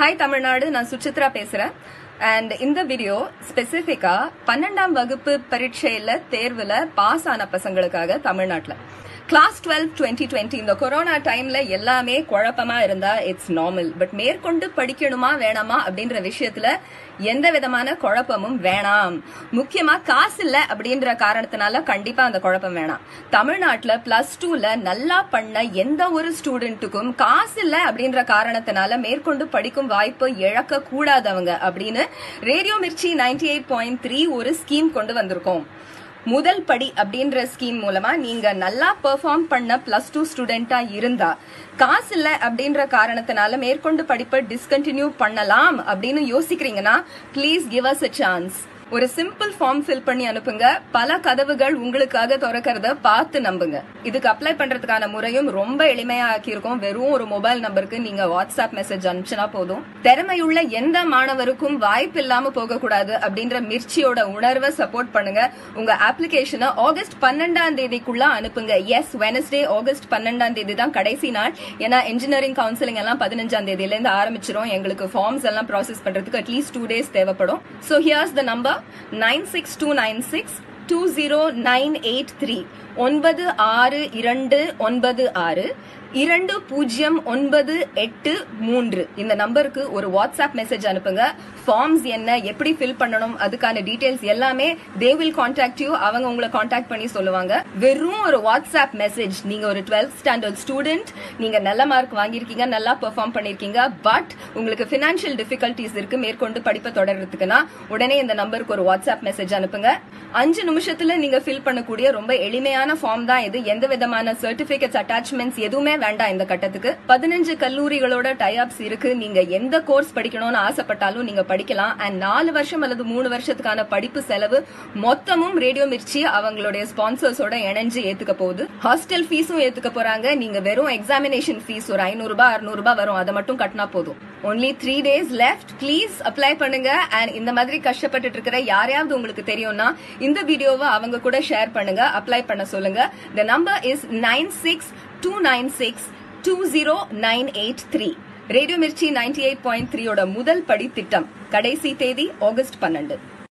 hi Tamil Nadu நான் சுசித்ரா பேசுறேன் and இந்த வீடியோ ஸ்பெசிஃபிக்கா பன்னெண்டாம் வகுப்பு பரீட்சையில தேர்வுல பாஸ் ஆன பசங்களுக்காக தமிழ்நாட்டுல கிளாஸ் டுவெல் டுவெண்ட்டி டுவெண்ட்டி இந்த கொரோனா டைம்ல எல்லாமே குழப்பமா இருந்தா இட்ஸ் நார்மல் பட் மேற்கொண்டு படிக்கணுமா வேணாமா அப்படின்ற விஷயத்துல எந்த விதமான குழப்பமும் வேணாம் முக்கியமா காசு இல்ல அப்படின்ற காரணத்தினால கண்டிப்பா அந்த குழப்பம் வேணாம் தமிழ்நாட்டுல பிளஸ் டூல நல்லா பண்ண எந்த ஒரு ஸ்டூடெண்ட்டுக்கும் காசு இல்ல அப்படின்ற காரணத்தினால மேற்கொண்டு படிக்கும் வாய்ப்பு இழக்க கூடாதவங்க அப்படின்னு Radio Mirchi ninety eight point three ஒரு ஸ்கீம் கொண்டு வந்திருக்கோம் முதல் படி அப்படின்ற ஸ்கீம் மூலமா நீங்க நல்லா பெர்ஃபார்ம் பண்ண பிளஸ் டூ ஸ்டூடெண்டா இருந்தா காசு இல்ல அப்படின்ற காரணத்தினால மேற்கொண்டு படிப்பை டிஸ்கண்டினியூ பண்ணலாம் அப்படின்னு யோசிக்கிறீங்கன்னா please give us a chance ஒரு சிம்பிள் ஃபார்ம் ஃபில் பண்ணி அனுப்புங்க பல கதவுகள் உங்களுக்காக திறக்கிறத பார்த்து நம்புங்க இதுக்கு அப்ளை பண்றதுக்கான முறையும் ரொம்ப எளிமையா ஆக்கியிருக்கோம் வெறும் ஒரு மொபைல் நம்பருக்கு நீங்க வாட்ஸ்அப் மெசேஜ் அனுப்பிச்சினா போதும் திறமையுள்ள எந்த மாணவருக்கும் வாய்ப்பு இல்லாம போக கூடாது அப்படின்ற மிர்ச்சியோட உணர்வை சப்போர்ட் பண்ணுங்க உங்க அப்ளிகேஷனை ஆகஸ்ட் பன்னெண்டாம் தேதிக்குள்ள அனுப்புங்க எஸ் வெனஸ்டே ஆகஸ்ட் பன்னெண்டாம் தேதி தான் கடைசி நாள் ஏன்னா இன்ஜினியரிங் கவுன்சிலிங் எல்லாம் பதினஞ்சாம் தேதியில இருந்து ஆரம்பிச்சிரும் எங்களுக்கு ஃபார்ம்ஸ் எல்லாம் ப்ராசஸ் பண்றதுக்கு அட்லீஸ்ட் டூ டேஸ் தேவைப்படும் so here's the number nine six two nine six two zero nine eight three ஒன்பது ஆறு இரண்டு ஒன்பது ஆறு இரண்டு பூஜ்ஜியம் ஒன்பது எட்டு மூன்று இந்த நம்பருக்கு ஒரு வாட்ஸ்அப் மெசேஜ் அனுப்புங்க ஃபார்ம்ஸ் என்ன எப்படி ஃபில் பண்ணணும் அதுக்கான டீடைல்ஸ் எல்லாமே தே வில் கான்டாக்ட் யூ அவங்க உங்களை கான்டாக்ட் பண்ணி சொல்லுவாங்க வெறும் ஒரு வாட்ஸ்அப் மெசேஜ் நீங்க ஒரு டுவெல்த் ஸ்டாண்டர்ட் ஸ்டூடெண்ட் நீங்க நல்ல மார்க் வாங்கியிருக்கீங்க நல்லா பெர்ஃபார்ம் பண்ணிருக்கீங்க பட் உங்களுக்கு பினான்சியல் டிஃபிகல்டிஸ் இருக்கு மேற்கொண்டு படிப்பை தொடர்றதுக்குன்னா உடனே இந்த நம்பருக்கு ஒரு வாட்ஸ்அப் மெசேஜ் அனுப்புங்க அஞ்சு நிமிஷத்துல நீங்க ஃபில் பண்ணக்கூடிய ரொம்ப எளிமையான ஃபார்ம் தான் இது எந்த விதமான சர்டிபிகேட்ஸ் அட்டாச்மெண்ட்ஸ் எதுவுமே வேண்டாம் இந்த கட்டத்துக்கு பதினஞ்சு கல்லூரிகளோட டைஅப்ஸ் இருக்கு நீங்க எந்த கோர்ஸ் படிக்கணும்னு ஆசைப்பட்டாலும் நீங்க படிக்கலாம் அண்ட் நாலு வருஷம் அல்லது மூணு வருஷத்துக்கான படிப்பு செலவு மொத்தமும் ரேடியோ மிர்ச்சி அவங்களுடைய ஸ்பான்சர்ஸோட இணைஞ்சு ஏத்துக்க போகுது ஹாஸ்டல் ஃபீஸும் ஏத்துக்க போறாங்க நீங்க வெறும் எக்ஸாமினேஷன் ஃபீஸ் ஒரு ஐநூறு ரூபாய் அறுநூறு ரூபாய் வரும் அதை மட்டும் கட்டினா போதும் only three days left please apply பண்ணுங்க அண்ட் இந்த மாதிரி கஷ்டப்பட்டு இருக்கிற யாரையாவது உங்களுக்கு தெரியும்னா இந்த வீடியோவை அவங்க கூட ஷேர் பண்ணுங்க அப்ளை பண்ண சொல்லுங்க the number is nine six two nine six two zero nine eight three Radio Mirchi ninety eight point த்ரீயோட முதல் படி திட்டம் கடைசி தேதி ஆகஸ்ட் பன்னெண்டு